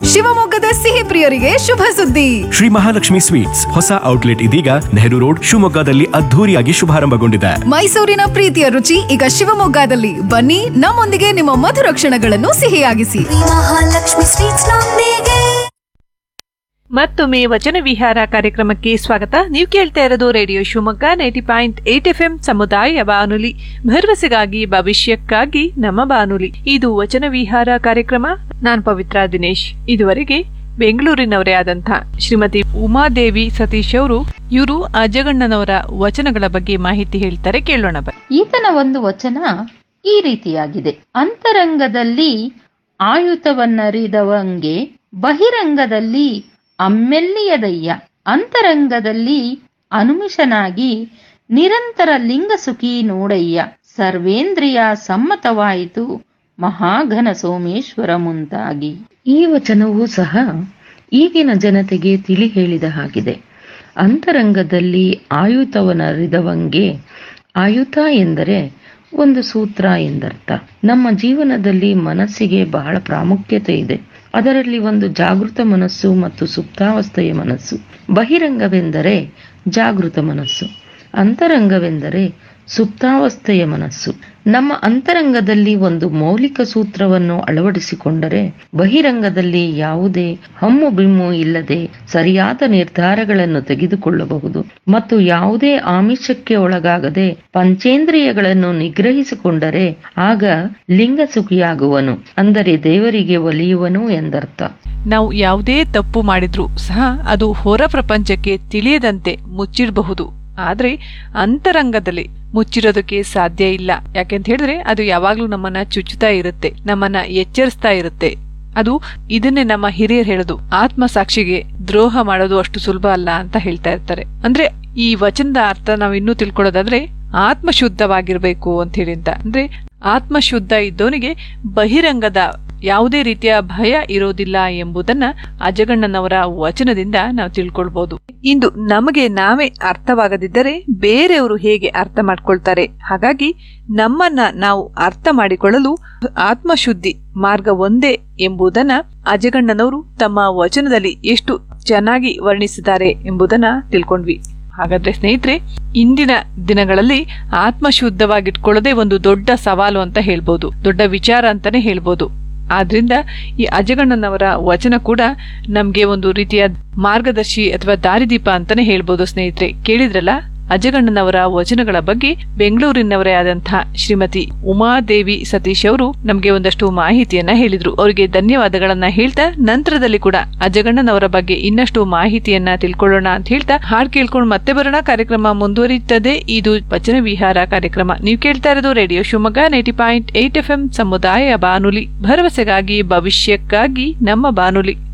ಶಿವಮೊಗ್ಗದ ಸಿಹಿ ಪ್ರಿಯರಿಗೆ ಶುಭ ಸುದ್ದಿ ಶ್ರೀ ಮಹಾಲಕ್ಷ್ಮಿ ಸ್ವೀಟ್ಸ್ ಹೊಸ ಔಟ್ಲೆಟ್ ಇದೀಗ ನೆಹರು ರೋಡ್ ಶಿವಮೊಗ್ಗದಲ್ಲಿ ಅದ್ಧೂರಿಯಾಗಿ ಶುಭಾರಂಭಗೊಂಡಿದೆ ಮೈಸೂರಿನ ಪ್ರೀತಿಯ ರುಚಿ ಈಗ ಶಿವಮೊಗ್ಗದಲ್ಲಿ ಬನ್ನಿ ನಮ್ಮೊಂದಿಗೆ ನಿಮ್ಮ ಮಧುರ ಕ್ಷಣಗಳನ್ನು ಸಿಹಿಯಾಗಿಸಿ ಮಹಾಲಕ್ಷ್ಮಿ ಸ್ವೀಟ್ಸ್ ನೊಂದಿಗೆ ಮತ್ತೊಮ್ಮೆ ವಚನ ವಿಹಾರ ಕಾರ್ಯಕ್ರಮಕ್ಕೆ ಸ್ವಾಗತ ನೀವು ಕೇಳ್ತಾ ಇರೋದು radio Shivamogga ninety point eight F M ಸಮುದಾಯ ಬಾನುಲಿ ಭರವಸೆಗಾಗಿ ಭವಿಷ್ಯಕ್ಕಾಗಿ ನಮ್ಮ ಬಾನುಲಿ ಇದು ವಚನ ವಿಹಾರ ಕಾರ್ಯಕ್ರಮ ನಾನ್ ಪವಿತ್ರ ದಿನೇಶ್ ಇದುವರೆಗೆ ಬೆಂಗಳೂರಿನವರೇ ಆದಂಥ ಶ್ರೀಮತಿ ಉಮಾದೇವಿ ಸತೀಶ್ ಅವರು ಇವರು ಅಜಗಣ್ಣನವರ ವಚನಗಳ ಬಗ್ಗೆ ಮಾಹಿತಿ ಹೇಳ್ತಾರೆ ಕೇಳೋಣ ಬನ್ನಿ ಈತನ ಒಂದು ವಚನ ಈ ರೀತಿಯಾಗಿದೆ ಅಂತರಂಗದಲ್ಲಿ ಆಯುಧವನ್ನರಿದವಂಗೆ ಬಹಿರಂಗದಲ್ಲಿ ಅಮ್ಮೆಲ್ಲಿಯದಯ್ಯ ಅಂತರಂಗದಲ್ಲಿ ಅನುಮಿಷನಾಗಿ ನಿರಂತರ ಲಿಂಗಸುಖಿ ನೋಡಯ್ಯ ಸರ್ವೇಂದ್ರಿಯ ಸಮ್ಮತವಾಯಿತು ಮಹಾಘನ ಸೋಮೇಶ್ವರ ಮುಂತಾಗಿ ಈ ವಚನವೂ ಸಹ ಈಗಿನ ಜನತೆಗೆ ತಿಳಿ ಹೇಳಿದ ಹಾಗಿದೆ ಅಂತರಂಗದಲ್ಲಿ ಆಯುಧವನರಿದವಂಗೆ ಆಯುಧ ಎಂದರೆ ಒಂದು ಸೂತ್ರ ಎಂದರ್ಥ ನಮ್ಮ ಜೀವನದಲ್ಲಿ ಮನಸ್ಸಿಗೆ ಬಹಳ ಪ್ರಾಮುಖ್ಯತೆ ಇದೆ ಅದರಲ್ಲಿ ಒಂದು ಜಾಗೃತ ಮನಸ್ಸು ಮತ್ತು ಸುಪ್ತಾವಸ್ಥೆಯ ಮನಸ್ಸು ಬಹಿರಂಗವೆಂದರೆ ಜಾಗೃತ ಮನಸ್ಸು ಅಂತರಂಗವೆಂದರೆ ಸುಪ್ತಾವಸ್ಥೆಯ ಮನಸ್ಸು ನಮ್ಮ ಅಂತರಂಗದಲ್ಲಿ ಒಂದು ಮೌಲಿಕ ಸೂತ್ರವನ್ನು ಅಳವಡಿಸಿಕೊಂಡರೆ ಬಹಿರಂಗದಲ್ಲಿ ಯಾವುದೇ ಹಮ್ಮು ಬಿಮ್ಮು ಇಲ್ಲದೆ ಸರಿಯಾದ ನಿರ್ಧಾರಗಳನ್ನು ತೆಗೆದುಕೊಳ್ಳಬಹುದು ಮತ್ತು ಯಾವುದೇ ಆಮಿಷಕ್ಕೆ ಒಳಗಾಗದೆ ಪಂಚೇಂದ್ರಿಯಗಳನ್ನು ನಿಗ್ರಹಿಸಿಕೊಂಡರೆ ಆಗ ಲಿಂಗಸುಖಿಯಾಗುವನು ಅಂದರೆ ದೇವರಿಗೆ ಒಲಿಯುವನು ಎಂದರ್ಥ ನಾವು ಯಾವುದೇ ತಪ್ಪು ಮಾಡಿದ್ರೂ ಸಹ ಅದು ಹೊರ ಪ್ರಪಂಚಕ್ಕೆ ತಿಳಿಯದಂತೆ ಮುಚ್ಚಿರಬಹುದು ಆದ್ರೆ ಅಂತರಂಗದಲ್ಲಿ ಮುಚ್ಚಿರೋದಕ್ಕೆ ಸಾಧ್ಯ ಇಲ್ಲ ಯಾಕೆಂತ ಹೇಳಿದ್ರೆ ಅದು ಯಾವಾಗ್ಲೂ ನಮ್ಮನ್ನ ಚುಚ್ಚುತ್ತಾ ಇರುತ್ತೆ ನಮ್ಮನ್ನ ಎಚ್ಚರಿಸ್ತಾ ಇರುತ್ತೆ ಅದು ಇದನ್ನೇ ನಮ್ಮ ಹಿರಿಯರು ಹೇಳೋದು ಆತ್ಮ ಸಾಕ್ಷಿಗೆ ದ್ರೋಹ ಮಾಡೋದು ಅಷ್ಟು ಸುಲಭ ಅಲ್ಲ ಅಂತ ಹೇಳ್ತಾ ಇರ್ತಾರೆ ಅಂದ್ರೆ ಈ ವಚನದ ಅರ್ಥ ನಾವು ಇನ್ನೂ ತಿಳ್ಕೊಳ್ಳೋದಾದ್ರೆ ಆತ್ಮ ಶುದ್ಧವಾಗಿರ್ಬೇಕು ಅಂತ ಹೇಳಿ ಅಂತ ಅಂದ್ರೆ ಆತ್ಮ ಶುದ್ಧ ಇದ್ದವನಿಗೆ ಬಹಿರಂಗದ ಯಾವುದೇ ರೀತಿಯ ಭಯ ಇರೋದಿಲ್ಲ ಎಂಬುದನ್ನ ಅಜಗಣ್ಣನವರ ವಚನದಿಂದ ನಾವು ತಿಳ್ಕೊಳ್ಬಹುದು ಇಂದು ನಮಗೆ ನಾವೇ ಅರ್ಥವಾಗದಿದ್ದರೆ ಬೇರೆಯವರು ಹೇಗೆ ಅರ್ಥ ಮಾಡ್ಕೊಳ್ತಾರೆ ಹಾಗಾಗಿ ನಮ್ಮನ್ನ ನಾವು ಅರ್ಥ ಮಾಡಿಕೊಳ್ಳಲು ಆತ್ಮಶುದ್ಧಿ ಮಾರ್ಗ ಒಂದೇ ಎಂಬುದನ್ನ ಅಜಗಣ್ಣನವರು ತಮ್ಮ ವಚನದಲ್ಲಿ ಎಷ್ಟು ಚೆನ್ನಾಗಿ ವರ್ಣಿಸಿದ್ದಾರೆ ಎಂಬುದನ್ನ ತಿಳ್ಕೊಂಡ್ವಿ ಹಾಗಾದ್ರೆ ಸ್ನೇಹಿತರೆ ಇಂದಿನ ದಿನಗಳಲ್ಲಿ ಆತ್ಮಶುದ್ಧವಾಗಿಟ್ಕೊಳ್ಳೋದೇ ಒಂದು ದೊಡ್ಡ ಸವಾಲು ಅಂತ ಹೇಳ್ಬೋದು ದೊಡ್ಡ ವಿಚಾರ ಅಂತಾನೆ ಹೇಳ್ಬೋದು ಆದ್ರಿಂದ ಈ ಅಜಗಣ್ಣನವರ ವಚನ ಕೂಡ ನಮ್ಗೆ ಒಂದು ರೀತಿಯ ಮಾರ್ಗದರ್ಶಿ ಅಥವಾ ದಾರಿದೀಪ ಅಂತಾನೆ ಹೇಳ್ಬೋದು ಸ್ನೇಹಿತರೆ ಕೇಳಿದ್ರಲ್ಲ ಅಜಗಣ್ಣನವರ ವಚನಗಳ ಬಗ್ಗೆ ಬೆಂಗಳೂರಿನವರೇ ಆದಂತಹ ಶ್ರೀಮತಿ ಉಮಾದೇವಿ ಸತೀಶ್ ಅವರು ನಮ್ಗೆ ಒಂದಷ್ಟು ಮಾಹಿತಿಯನ್ನ ಹೇಳಿದ್ರು ಅವರಿಗೆ ಧನ್ಯವಾದಗಳನ್ನ ಹೇಳ್ತಾ ನಂತರದಲ್ಲಿ ಕೂಡ ಅಜಗಣ್ಣನವರ ಬಗ್ಗೆ ಇನ್ನಷ್ಟು ಮಾಹಿತಿಯನ್ನ ತಿಳ್ಕೊಳ್ಳೋಣ ಅಂತ ಹೇಳ್ತಾ ಹಾಡ್ ಕೇಳ್ಕೊಂಡು ಮತ್ತೆ ಬರೋಣ ಕಾರ್ಯಕ್ರಮ ಮುಂದುವರಿಯುತ್ತದೆ ಇದು ವಚನ ವಿಹಾರ ಕಾರ್ಯಕ್ರಮ ನೀವು ಕೇಳ್ತಾ ಇರೋದು radio Shivamogga ninety point eight F M ಸಮುದಾಯ ಬಾನುಲಿ ಭರವಸೆಗಾಗಿ ಭವಿಷ್ಯಕ್ಕಾಗಿ ನಮ್ಮ ಬಾನುಲಿ